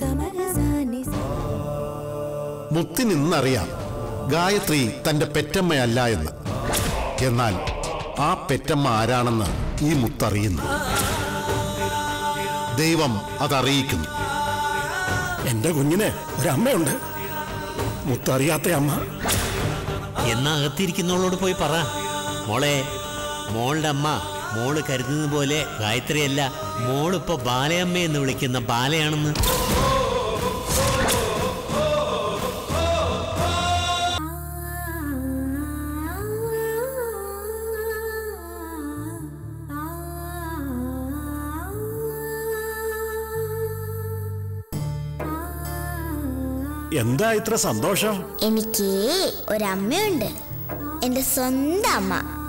മുത്തിന് ഇന്നറിയാം ഗായത്രി തന്റെ പെറ്റമ്മയല്ല എന്ന് എന്നാൽ ആ പെറ്റമ്മ ആരാണെന്ന് ഈ മുത്തറിയുന്നു ദൈവം അതറിയിക്കുന്നു എന്റെ കുഞ്ഞിന് ഒരമ്മയുണ്ട് മുത്തറിയാത്ത അമ്മ എന്നാ അകത്തിരിക്കുന്നവളോട് പോയി പറ മോളെ മോളുടെ അമ്മ മോള് കരുതുന്നത് പോലെ ഗായത്രിയല്ല മോളിപ്പോ ബാലയമ്മ എന്ന് വിളിക്കുന്ന ബാലയാണെന്ന് എന്താ ഇത്ര സന്തോഷം എനിക്ക് ഒരമ്മയുണ്ട് എന്റെ സ്വന്തം അമ്മ